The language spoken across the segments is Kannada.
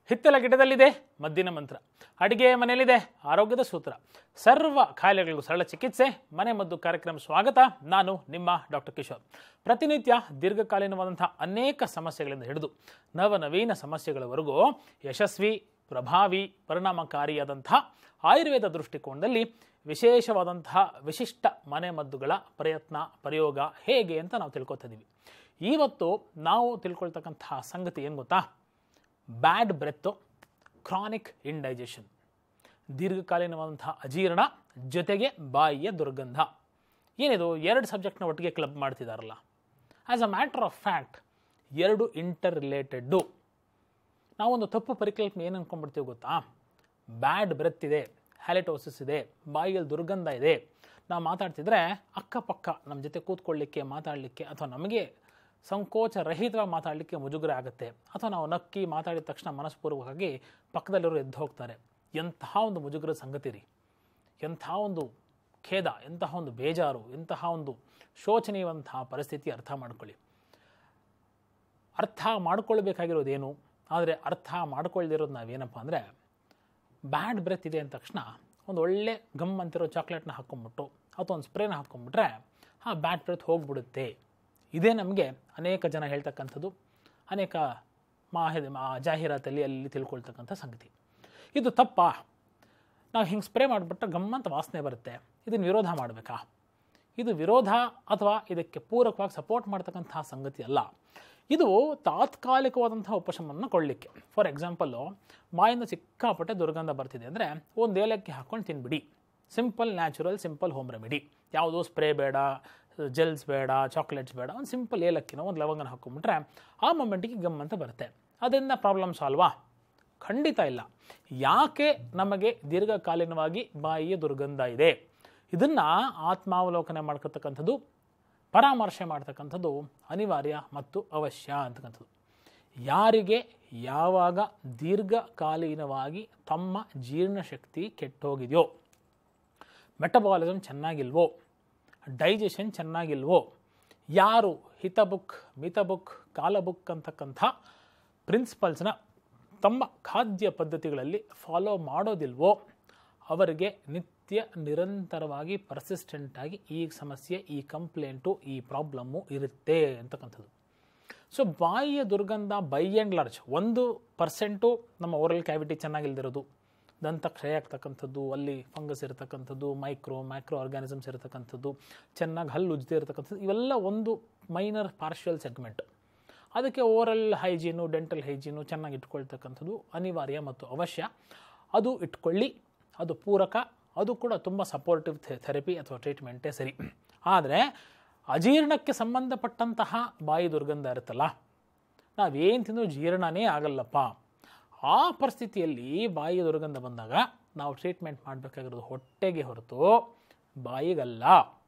ಹಿತ್ತಲ ಗಿಡದಲ್ಲಿದೆ ಮದ್ದಿನ ಮಂತ್ರ ಅಡಿಗೆ ಮನೆಯಲ್ಲಿದೆ ಆರೋಗ್ಯದ ಸೂತ್ರ ಸರ್ವ ಕಾಯಿಲೆಗಳಿಗೂ ಸರಳ ಚಿಕಿತ್ಸೆ ಮನೆ ಮದ್ದು ಕಾರ್ಯಕ್ರಮ ಸ್ವಾಗತ ನಾನು ನಿಮ್ಮ ಡಾಕ್ಟರ್ ಕಿಶೋರ್ ಪ್ರತಿನಿತ್ಯ ದೀರ್ಘಕಾಲೀನವಾದಂತಹ ಅನೇಕ ಸಮಸ್ಯೆಗಳಿಂದ ಹಿಡಿದು ನವನವೀನ ಸಮಸ್ಯೆಗಳವರೆಗೂ ಯಶಸ್ವಿ ಪ್ರಭಾವಿ ಪರಿಣಾಮಕಾರಿಯಾದಂತಹ ಆಯುರ್ವೇದ ದೃಷ್ಟಿಕೋನದಲ್ಲಿ ವಿಶೇಷವಾದಂತಹ ವಿಶಿಷ್ಟ ಮನೆ ಮದ್ದುಗಳ ಪ್ರಯತ್ನ ಪ್ರಯೋಗ ಹೇಗೆ ಅಂತ ನಾವು ತಿಳ್ಕೊತಾ ಇದ್ದೀವಿ ಇವತ್ತು ನಾವು ತಿಳ್ಕೊಳ್ತಕ್ಕಂತಹ ಸಂಗತಿ ಏನು ಗೊತ್ತಾ ಬ್ಯಾಡ್ ಬ್ರೆತ್ತು ಕ್ರಾನಿಕ್ ಇಂಡೈಜೆಷನ್ ದೀರ್ಘಕಾಲೀನವಾದಂತಹ ಅಜೀರ್ಣ ಜೊತೆಗೆ ಬಾಯಿಯ ದುರ್ಗಂಧ ಏನಿದು ಎರಡು ಸಬ್ಜೆಕ್ಟ್ನ ಒಟ್ಟಿಗೆ ಕ್ಲಬ್ ಮಾಡ್ತಿದ್ದಾರಲ್ಲ as a matter of fact ಎರಡು ಇಂಟರ್ ರಿಲೇಟೆಡ್ಡು ನಾವೊಂದು ತಪ್ಪು ಪರಿಕಲ್ಪನೆ ಏನು ಅನ್ಕೊಂಡ್ಬಿಡ್ತೀವಿ ಗೊತ್ತಾ ಬ್ಯಾಡ್ ಬ್ರೆತ್ ಇದೆ ಹ್ಯಾಲಿಟೋಸಿಸ್ ಇದೆ ಬಾಯಿಯಲ್ಲಿ ದುರ್ಗಂಧ ಇದೆ ನಾವು ಮಾತಾಡ್ತಿದ್ರೆ ಅಕ್ಕಪಕ್ಕ ನಮ್ಮ ಜೊತೆ ಕೂತ್ಕೊಳ್ಳಿಕ್ಕೆ ಮಾತಾಡಲಿಕ್ಕೆ ಅಥವಾ ನಮಗೆ ಸಂಕೋಚ ರಹಿತವಾಗಿ ಮಾತಾಡಲಿಕ್ಕೆ ಮುಜುಗರ ಆಗುತ್ತೆ ಅಥವಾ ನಾವು ನಕ್ಕಿ ಮಾತಾಡಿದ ತಕ್ಷಣ ಮನಸ್ಪೂರ್ವಕವಾಗಿ ಪಕ್ಕದಲ್ಲಿರೋ ಎದ್ದು ಹೋಗ್ತಾರೆ ಎಂತಹ ಒಂದು ಮುಜುಗರದ ಸಂಗತಿ ರೀ ಎಂಥ ಒಂದು ಖೇದ ಎಂತಹ ಒಂದು ಬೇಜಾರು ಎಂತಹ ಒಂದು ಶೋಚನೀಯವಂತಹ ಪರಿಸ್ಥಿತಿ ಅರ್ಥ ಮಾಡ್ಕೊಳ್ಳಿ ಅರ್ಥ ಮಾಡ್ಕೊಳ್ಬೇಕಾಗಿರೋದೇನು ಆದರೆ ಅರ್ಥ ಮಾಡ್ಕೊಳ್ದಿರೋದು ನಾವೇನಪ್ಪ ಅಂದರೆ ಬ್ಯಾಡ್ ಬ್ರೆತ್ ಇದೆ ಅಂದ ತಕ್ಷಣ ಒಂದು ಒಳ್ಳೆ ಗಮ್ ಅಂತಿರೋ ಚಾಕ್ಲೇಟ್ನ ಹಾಕ್ಕೊಂಬಿಟ್ಟು ಅಥವಾ ಒಂದು ಸ್ಪ್ರೇನ ಹಾಕ್ಕೊಂಬಿಟ್ರೆ ಆ ಬ್ಯಾಡ್ ಬ್ರೆತ್ ಹೋಗ್ಬಿಡುತ್ತೆ ಇದೇ ನಮಗೆ ಅನೇಕ ಜನ ಹೇಳ್ತಕ್ಕಂಥದ್ದು ಅನೇಕ ಮಾಹಿತಿ ಮಾ ಜಾಹೀರಾತಲ್ಲಿ ಅಲ್ಲಿ ತಿಳ್ಕೊಳ್ತಕ್ಕಂಥ ಸಂಗತಿ ಇದು ತಪ್ಪಾ ನಾವು ಹಿಂಗೆ ಸ್ಪ್ರೇ ಮಾಡಿಬಿಟ್ರೆ ಗಮ್ಮಂತ ವಾಸನೆ ಬರುತ್ತೆ ಇದನ್ನು ವಿರೋಧ ಮಾಡಬೇಕಾ ಇದು ವಿರೋಧ ಅಥವಾ ಇದಕ್ಕೆ ಪೂರಕವಾಗಿ ಸಪೋರ್ಟ್ ಮಾಡ್ತಕ್ಕಂತಹ ಸಂಗತಿ ಅಲ್ಲ ಇದು ತಾತ್ಕಾಲಿಕವಾದಂಥ ಉಪಶಮನವನ್ನು ಕೊಡಲಿಕ್ಕೆ ಫಾರ್ ಎಕ್ಸಾಂಪಲ್ಲು ಬಾಯಿಂದ ಸಿಕ್ಕಾಪಟ್ಟೆ ದುರ್ಗಂಧ ಬರ್ತಿದೆ ಅಂದರೆ ಒಂದು ಏಲಕ್ಕಿ ಹಾಕ್ಕೊಂಡು ತಿನ್ಬಿಡಿ simple natural simple home remedy ಯಾವುದೋ ಸ್ಪ್ರೇ ಬೇಡ ಜೆಲ್ಸ್ ಬೇಡ ಚಾಕ್ಲೇಟ್ಸ್ ಬೇಡ ಒಂದು ಸಿಂಪಲ್ ಏಲಕ್ಕಿನ ಒಂದು ಲವಂಗನ ಹಾಕ್ಕೊಂಬಿಟ್ರೆ ಆ ಮೊಮೆಂಟಿಗೆ ಗಮ್ ಅಂತ ಬರುತ್ತೆ ಅದರಿಂದ ಪ್ರಾಬ್ಲಮ್ ಸಾಲ್ವಾ ಖಂಡಿತ ಇಲ್ಲ ಯಾಕೆ ನಮಗೆ ದೀರ್ಘಕಾಲೀನವಾಗಿ ಬಾಯಿಯ ದುರ್ಗಂಧ ಇದೆ ಇದನ್ನು ಆತ್ಮಾವಲೋಕನೆ ಮಾಡ್ಕೊತಕ್ಕಂಥದ್ದು ಪರಾಮರ್ಶೆ ಮಾಡ್ತಕ್ಕಂಥದ್ದು ಅನಿವಾರ್ಯ ಮತ್ತು ಅವಶ್ಯ ಅಂತಕ್ಕಂಥದ್ದು ಯಾರಿಗೆ ಯಾವಾಗ ದೀರ್ಘಕಾಲೀನವಾಗಿ ತಮ್ಮ ಜೀರ್ಣಶಕ್ತಿ ಕೆಟ್ಟೋಗಿದೆಯೋ ಮೆಟಬಾಲಿಸಮ್ ಚೆನ್ನಾಗಿಲ್ವೋ ಡೈಜೆಷನ್ ಚೆನ್ನಾಗಿಲ್ವೋ ಯಾರು ಹಿತಬುಕ್ ಮಿತಬುಕ್ ಕಾಲಬುಕ್ ಅಂತಕ್ಕಂಥ ಪ್ರಿನ್ಸಿಪಲ್ಸ್ನ ತಮ್ಮ ಖಾದ್ಯ ಪದ್ಧತಿಗಳಲ್ಲಿ ಫಾಲೋ ಮಾಡೋದಿಲ್ವೋ ಅವರಿಗೆ ನಿತ್ಯ ನಿರಂತರವಾಗಿ ಪರ್ಸಿಸ್ಟೆಂಟಾಗಿ ಈ ಸಮಸ್ಯೆ ಈ ಕಂಪ್ಲೇಂಟು ಈ ಪ್ರಾಬ್ಲಮ್ಮು ಇರುತ್ತೆ ಅಂತಕ್ಕಂಥದ್ದು ಸೊ ಬಾಯಿಯ ದುರ್ಗಂಧ ಬೈ ಆ್ಯಂಡ್ ಲಾರ್ಜ್ ಒಂದು ಪರ್ಸೆಂಟು ನಮ್ಮ ಓರಲ್ ಕ್ಯಾವಿಟಿ ಚೆನ್ನಾಗಿಲ್ದಿರೋದು ದಂತ ಕ್ಷಯ ಆಗ್ತಕ್ಕಂಥದ್ದು ಅಲ್ಲಿ ಫಂಗಸ್ ಇರತಕ್ಕಂಥದ್ದು ಮೈಕ್ರೋ ಮೈಕ್ರೋ ಆರ್ಗ್ಯಾನಿಸಮ್ಸ್ ಇರತಕ್ಕಂಥದ್ದು ಚೆನ್ನಾಗಿ ಹಲ್ಲು ಉಜ್ಜದೇ ಇರತಕ್ಕಂಥದ್ದು ಇವೆಲ್ಲ ಒಂದು ಮೈನರ್ ಪಾರ್ಷಿಯಲ್ ಸೆಗ್ಮೆಂಟ್ ಅದಕ್ಕೆ ಓರಲ್ ಹೈಜೀನು ಡೆಂಟಲ್ ಹೈಜೀನು ಚೆನ್ನಾಗಿ ಇಟ್ಕೊಳ್ತಕ್ಕಂಥದ್ದು ಅನಿವಾರ್ಯ ಮತ್ತು ಅವಶ್ಯ ಅದು ಇಟ್ಕೊಳ್ಳಿ ಅದು ಪೂರಕ ಅದು ಕೂಡ ತುಂಬ ಸಪೋರ್ಟಿವ್ ಥೆರಪಿ ಅಥವಾ ಟ್ರೀಟ್ಮೆಂಟೇ ಸರಿ ಆದರೆ ಅಜೀರ್ಣಕ್ಕೆ ಸಂಬಂಧಪಟ್ಟಂತಹ ಬಾಯಿ ದುರ್ಗಂಧ ಇರುತ್ತಲ್ಲ ನಾವೇನು ತಿಂದರೂ ಜೀರ್ಣನೇ ಆಗಲ್ಲಪ್ಪ ಆ ಪರಿಸ್ಥಿತಿಯಲ್ಲಿ ಬಾಯಿ ದುರ್ಗಂಧ ಬಂದಾಗ ನಾವು ಟ್ರೀಟ್ಮೆಂಟ್ ಮಾಡಬೇಕಾಗಿರೋದು ಹೊಟ್ಟೆಗೆ ಹೊರತು ಬಾಯಿಗಲ್ಲ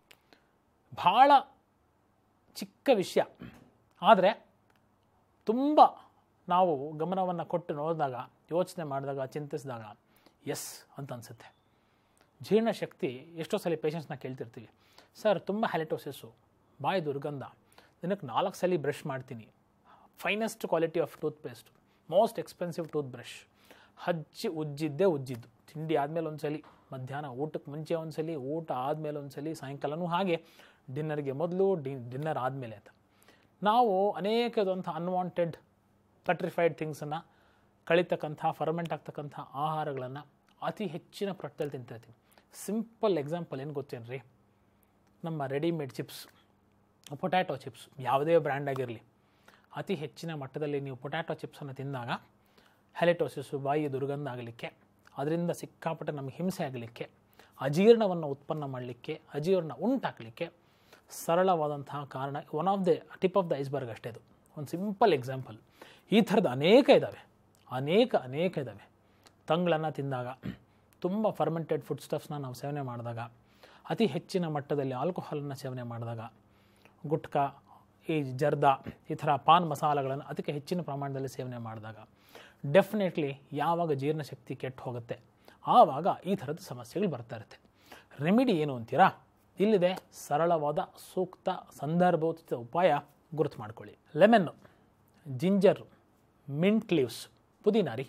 ಭಾಳ ಚಿಕ್ಕ ವಿಷಯ ಆದರೆ ತುಂಬ ನಾವು ಗಮನವನ್ನು ಕೊಟ್ಟು ನೋಡಿದಾಗ ಯೋಚನೆ ಮಾಡಿದಾಗ ಚಿಂತಿಸಿದಾಗ ಎಸ್ ಅಂತ ಅನಿಸುತ್ತೆ ಜೀರ್ಣಶಕ್ತಿ ಎಷ್ಟೋ ಸಲ ಪೇಷಂಟ್ಸ್ನ ಕೇಳ್ತಿರ್ತೀವಿ ಸರ್ ತುಂಬ ಹ್ಯಾಲಿಟೋಸಿಸ್ಸು ಬಾಯಿ ದುರ್ಗಂಧ ದಿನಕ್ಕೆ ನಾಲ್ಕು ಸಲ ಬ್ರಷ್ ಮಾಡ್ತೀನಿ finest quality of toothpaste most expensive toothbrush ಹಚ್ಚಿ ಉಜ್ಜಿದ್ದೇ ಉಜ್ಜಿದ್ದು ತಿಂಡಿ ಆದಮೇಲೆ ಒಂದ್ಸಲಿ ಮಧ್ಯಾಹ್ನ ಊಟಕ್ಕೆ ಮುಂಚೆ ಒಂದ್ಸಲಿ ಊಟ ಆದಮೇಲೆ ಒಂದ್ಸಲಿ ಸಾಯಂಕಾಲನೂ ಹಾಗೆ ಡಿನ್ನರ್ಗೆ ಮೊದಲು ಡಿ ಡಿನ್ನರ್ ಆದಮೇಲೆ ಅಂತ ನಾವು ಅನೇಕದಂಥ ಅನ್ವಾಂಟೆಡ್ ಪಟ್ರಿಫೈಡ್ ಥಿಂಗ್ಸನ್ನು ಕಳಿತಕ್ಕಂಥ ಫರ್ಮೆಂಟ್ ಆಗ್ತಕ್ಕಂಥ ಆಹಾರಗಳನ್ನು ಅತಿ ಹೆಚ್ಚಿನ ಪ್ರಟ್ಟಲ್ಲಿ ತಿಂತಿರ್ತೀವಿ ಸಿಂಪಲ್ ಎಕ್ಸಾಂಪಲ್ ಏನು ಗೊತ್ತೇನು ರೀ ನಮ್ಮ ರೆಡಿಮೇಡ್ ಚಿಪ್ಸ್ ಪೊಟ್ಯಾಟೊ ಚಿಪ್ಸ್ ಯಾವುದೇ ಬ್ರ್ಯಾಂಡ್ ಆಗಿರಲಿ ಅತಿ ಹೆಚ್ಚಿನ ಮಟ್ಟದಲ್ಲಿ ನೀವು ಪೊಟ್ಯಾಟೊ ಚಿಪ್ಸನ್ನು ತಿಂದಾಗ ಹೆಲಿಟೋಸಿಸ್ಸು ಬಾಯಿ ದುರ್ಗಂಧ ಆಗಲಿಕ್ಕೆ ಅದರಿಂದ ಸಿಕ್ಕಾಪಟ್ಟೆ ನಮಗೆ ಹಿಂಸೆ ಆಗಲಿಕ್ಕೆ ಅಜೀರ್ಣವನ್ನು ಉತ್ಪನ್ನ ಮಾಡಲಿಕ್ಕೆ ಅಜೀರ್ಣ ಉಂಟಾಗಲಿಕ್ಕೆ ಸರಳವಾದಂತಹ ಕಾರಣ one of the tip of the iceberg ಅಷ್ಟೇ ಅದು ಒಂದು ಸಿಂಪಲ್ ಎಕ್ಸಾಂಪಲ್ ಈ ಥರದ್ದು ಅನೇಕ ಇದ್ದಾವೆ ಅನೇಕ ಅನೇಕ ಇದ್ದಾವೆ ತಂಗಳನ್ನು ತಿಂದಾಗ ತುಂಬ ಫರ್ಮೆಂಟೆಡ್ ಫುಡ್ ಸ್ಟಫ್ಸ್ನ ನಾವು ಸೇವನೆ ಮಾಡಿದಾಗ ಅತಿ ಹೆಚ್ಚಿನ ಮಟ್ಟದಲ್ಲಿ ಆಲ್ಕೋಹಾಲನ್ನು ಸೇವನೆ ಮಾಡಿದಾಗ ಗುಟ್ಕಾ ಈ ಜರ್ದಾ ಈ ಥರ ಪಾನ್ ಮಸಾಲಗಳನ್ನು ಅದಕ್ಕೆ ಹೆಚ್ಚಿನ ಪ್ರಮಾಣದಲ್ಲಿ ಸೇವನೆ ಮಾಡಿದಾಗ ಡೆಫಿನೆಟ್ಲಿ ಯಾವಾಗ ಜೀರ್ಣಶಕ್ತಿ ಕೆಟ್ಟು ಹೋಗುತ್ತೆ ಆವಾಗ ಈ ಥರದ ಸಮಸ್ಯೆಗಳು ಬರ್ತಾ ಇರುತ್ತೆ ರೆಮಿಡಿ ಏನು ಅಂತೀರಾ ಇಲ್ಲಿದೆ ಸರಳವಾದ ಸೂಕ್ತ ಸಂದರ್ಭೋಚಿತ ಉಪಾಯ ಗುರುತು ಮಾಡ್ಕೊಳ್ಳಿ ಲೆಮನ್ನು ಜಿಂಜರ್ ಮಿಂಟ್ ಲೀವ್ಸ್ ಪುದೀನ ರೀ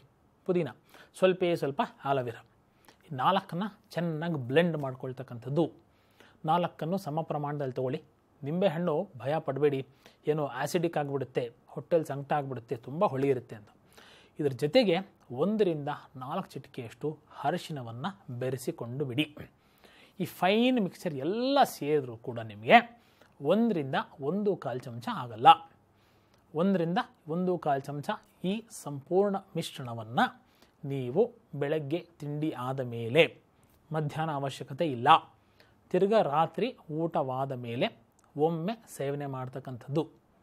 ಪುದೀನ ಸ್ವಲ್ಪೇ ಸ್ವಲ್ಪ ಆಲೋವೆರಾ ಈ ನಾಲ್ಕನ್ನು ಚೆನ್ನಾಗಿ ಬ್ಲೆಂಡ್ ಮಾಡ್ಕೊಳ್ತಕ್ಕಂಥದ್ದು ನಾಲ್ಕನ್ನು ಸಮ ಪ್ರಮಾಣದಲ್ಲಿ ತಗೊಳ್ಳಿ ನಿಂಬೆಹಣ್ಣು ಭಯ ಪಡಬೇಡಿ ಏನೋ ಆ್ಯಸಿಡಿಕ್ ಆಗಿಬಿಡುತ್ತೆ ಹೊಟ್ಟೆಲಿ ಸಂಕಟ ಆಗಿಬಿಡುತ್ತೆ ತುಂಬ ಹೊಳಿ ಇರುತ್ತೆ ಅಂತ ಇದರ ಜೊತೆಗೆ ಒಂದರಿಂದ ನಾಲ್ಕು ಚಿಟಿಕೆಯಷ್ಟು ಅರಿಶಿನವನ್ನು ಬೆರೆಸಿಕೊಂಡು ಬಿಡಿ ಈ ಫೈನ್ ಮಿಕ್ಸರ್ ಎಲ್ಲ ಸೇರಿದ್ರು ಕೂಡ ನಿಮಗೆ ಒಂದರಿಂದ ಒಂದು ಕಾಲು ಚಮಚ ಆಗಲ್ಲ ಒಂದರಿಂದ ಒಂದು ಕಾಲು ಚಮಚ ಈ ಸಂಪೂರ್ಣ ಮಿಶ್ರಣವನ್ನು ನೀವು ಬೆಳಗ್ಗೆ ತಿಂಡಿ ಆದ ಮೇಲೆ ಮಧ್ಯಾಹ್ನ ಅವಶ್ಯಕತೆ ಇಲ್ಲ ತಿರ್ಗಾ ರಾತ್ರಿ ಊಟವಾದ ಮೇಲೆ ಒಮ್ಮೆ ಸೇವನೆ ಮಾಡ್ತಕ್ಕಂಥದ್ದು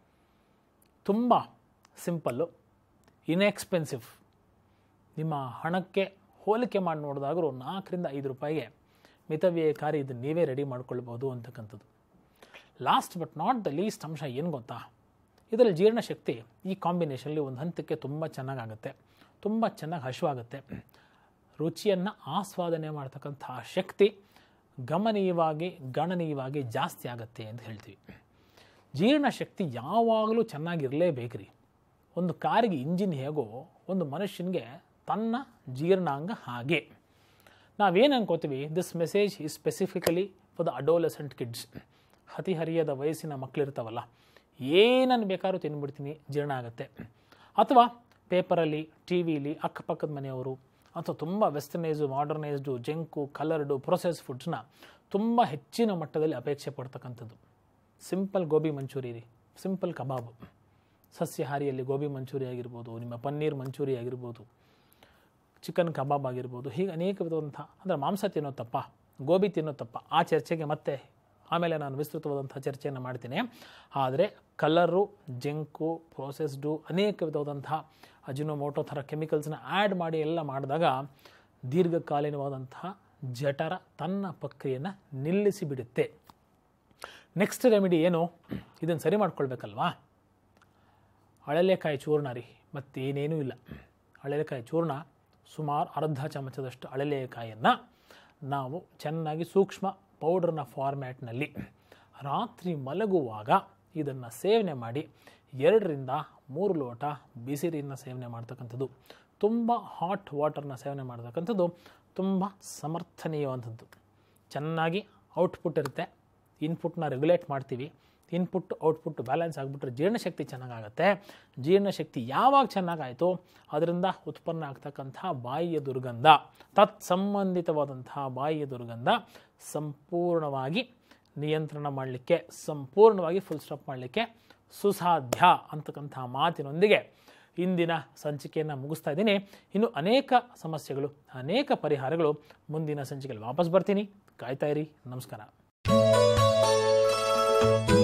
ತುಂಬ ಸಿಂಪಲ್ಲು ಇನ್ಎಕ್ಸ್ಪೆನ್ಸಿವ್ ನಿಮ್ಮ ಹಣಕ್ಕೆ ಹೋಲಿಕೆ ಮಾಡಿ ನೋಡಿದಾಗಲೂ ನಾಲ್ಕರಿಂದ ಐದು ರೂಪಾಯಿಗೆ ಮಿತವ್ಯಯಕಾರಿ ಇದನ್ನು ನೀವೇ ರೆಡಿ ಮಾಡ್ಕೊಳ್ಬೋದು ಅಂತಕ್ಕಂಥದ್ದು last but not the least ಅಂಶ ಏನು ಗೊತ್ತಾ ಇದರಲ್ಲಿ ಜೀರ್ಣಶಕ್ತಿ ಈ ಕಾಂಬಿನೇಷನಲ್ಲಿ ಒಂದು ಹಂತಕ್ಕೆ ತುಂಬ ಚೆನ್ನಾಗಾಗುತ್ತೆ ತುಂಬ ಚೆನ್ನಾಗಿ ಹಶುವಾಗುತ್ತೆ ರುಚಿಯನ್ನು ಆಸ್ವಾದನೆ ಮಾಡ್ತಕ್ಕಂಥ ಶಕ್ತಿ ಗಮನೀಯವಾಗಿ ಗಣನೀಯವಾಗಿ ಜಾಸ್ತಿ ಆಗುತ್ತೆ ಅಂತ ಹೇಳ್ತೀವಿ ಜೀರ್ಣಶಕ್ತಿ ಯಾವಾಗಲೂ ಚೆನ್ನಾಗಿರಲೇಬೇಕ್ರಿ ಒಂದು ಕಾರಿಗೆ ಇಂಜಿನ್ ಹೇಗೋ ಒಂದು ಮನುಷ್ಯನಿಗೆ ತನ್ನ ಜೀರ್ಣಾಂಗ ಹಾಗೆ ನಾವೇನು ಅನ್ಕೋತೀವಿ ದಿಸ್ ಮೆಸೇಜ್ ಈ specifically for the adolescent kids ಹತಿಹರಿಯದ ವಯಸ್ಸಿನ ಮಕ್ಕಳಿರ್ತಾವಲ್ಲ ಏನನ್ನು ಬೇಕಾದ್ರೂ ತಿಂದ್ಬಿಡ್ತೀನಿ ಜೀರ್ಣ ಆಗುತ್ತೆ ಅಥವಾ ಪೇಪರಲ್ಲಿ ಟಿ ವಿಲಿ ಅಕ್ಕಪಕ್ಕದ ಮನೆಯವರು ಅಥವಾ ತುಂಬ ವೆಸ್ಟರ್ನೈಸು ಮಾಡರ್ನೈಸ್ಡು ಜಂಕು ಕಲರ್ಡು ಪ್ರೊಸೆಸ್ ಫುಡ್ಸ್ನ ತುಂಬ ಹೆಚ್ಚಿನ ಮಟ್ಟದಲ್ಲಿ ಅಪೇಕ್ಷೆ ಪಡ್ತಕ್ಕಂಥದ್ದು ಸಿಂಪಲ್ ಗೋಬಿ ಮಂಚೂರಿ ರೀ ಸಿಂಪಲ್ ಕಬಾಬ್ ಸಸ್ಯಾಹಾರಿಯಲ್ಲಿ ಗೋಬಿ ಮಂಚೂರಿ ಆಗಿರ್ಬೋದು ನಿಮ್ಮ ಪನ್ನೀರ್ ಮಂಚೂರಿ ಆಗಿರ್ಬೋದು ಚಿಕನ್ ಕಬಾಬ್ ಆಗಿರ್ಬೋದು ಹೀಗೆ ಅನೇಕ ವಿಧವಾದಂಥ ಅಂದರೆ ಮಾಂಸ ತಿನ್ನೋ ತಪ್ಪ ಗೋಬಿ ತಿನ್ನೋ ತಪ್ಪ ಆ ಚರ್ಚೆಗೆ ಮತ್ತೆ ಆಮೇಲೆ ನಾನು ವಿಸ್ತೃತವಾದಂಥ ಚರ್ಚೆಯನ್ನು ಮಾಡ್ತೀನಿ ಆದರೆ ಕಲರು ಜಂಕು ಪ್ರೋಸೆಸ್ಡು ಅನೇಕ ವಿಧವಾದಂತಹ ಅಜಿನೋಮೋಟೋ ಥರ ಕೆಮಿಕಲ್ಸ್ನ ಆ್ಯಡ್ ಮಾಡಿ ಎಲ್ಲ ಮಾಡಿದಾಗ ದೀರ್ಘಕಾಲೀನವಾದಂತಹ ಜಠರ ತನ್ನ ಪ್ರಕ್ರಿಯೆಯನ್ನು ನಿಲ್ಲಿಸಿ ಬಿಡುತ್ತೆ ನೆಕ್ಸ್ಟ್ ರೆಮಿಡಿ ಏನು ಇದನ್ನು ಸರಿ ಮಾಡ್ಕೊಳ್ಬೇಕಲ್ವಾ ಅಳಲೆಕಾಯಿ ಚೂರ್ಣ ರೀ ಮತ್ತೇನೇನೂ ಇಲ್ಲ ಅಳಲೆಕಾಯಿ ಚೂರ್ಣ ಸುಮಾರು ಅರ್ಧ ಚಮಚದಷ್ಟು ಅಳಲೆಕಾಯನ್ನು ನಾವು ಚೆನ್ನಾಗಿ ಸೂಕ್ಷ್ಮ ಪೌಡರ್ನ ಫಾರ್ಮ್ಯಾಟ್ನಲ್ಲಿ ರಾತ್ರಿ ಮಲಗುವಾಗ ಇದನ್ನು ಸೇವನೆ ಮಾಡಿ ಎರಡರಿಂದ ಮೂರು ಲೋಟ ಬಿಸಿ ನೀರನ್ನ ಸೇವನೆ ಮಾಡ್ತಕ್ಕಂಥದ್ದು ತುಂಬ ಹಾಟ್ ವಾಟರ್ನ ಸೇವನೆ ಮಾಡ್ತಕ್ಕಂಥದ್ದು ತುಂಬ ಸಮರ್ಥನೀಯವಾದಂಥದ್ದು ಚೆನ್ನಾಗಿ ಔಟ್ಪುಟ್ ಇರುತ್ತೆ ಇನ್ಪುಟ್ನ ರೆಗ್ಯುಲೇಟ್ ಮಾಡ್ತೀವಿ ಇನ್ಪುಟ್ ಔಟ್ಪುಟ್ ಬ್ಯಾಲೆನ್ಸ್ ಆಗಿಬಿಟ್ರೆ ಜೀರ್ಣಶಕ್ತಿ ಚೆನ್ನಾಗಾಗುತ್ತೆ ಜೀರ್ಣಶಕ್ತಿ ಯಾವಾಗ ಚೆನ್ನಾಗಾಯಿತು ಅದರಿಂದ ಉತ್ಪನ್ನ ಆಗ್ತಕ್ಕಂಥ ಬಾಯಿಯ ದುರ್ಗಂಧ ತತ್ ಸಂಬಂಧಿತವಾದಂತಹ ಬಾಯಿಯ ದುರ್ಗಂಧ ಸಂಪೂರ್ಣವಾಗಿ ನಿಯಂತ್ರಣ ಮಾಡಲಿಕ್ಕೆ ಸಂಪೂರ್ಣವಾಗಿ ಫುಲ್ ಸ್ಟಾಪ್ ಮಾಡಲಿಕ್ಕೆ ಸುಸಾಧ್ಯ ಅಂತಕ್ಕಂಥ ಮಾತಿನೊಂದಿಗೆ ಇಂದಿನ ಸಂಚಿಕೆಯನ್ನು ಮುಗಿಸ್ತಾ ಇದ್ದೀನಿ ಇನ್ನು ಅನೇಕ ಸಮಸ್ಯೆಗಳು ಅನೇಕ ಪರಿಹಾರಗಳು ಮುಂದಿನ ಸಂಚಿಕೆಯಲ್ಲಿ ವಾಪಸ್ ಬರ್ತೀನಿ ಕಾಯ್ತಾ ಇರಿ ನಮಸ್ಕಾರ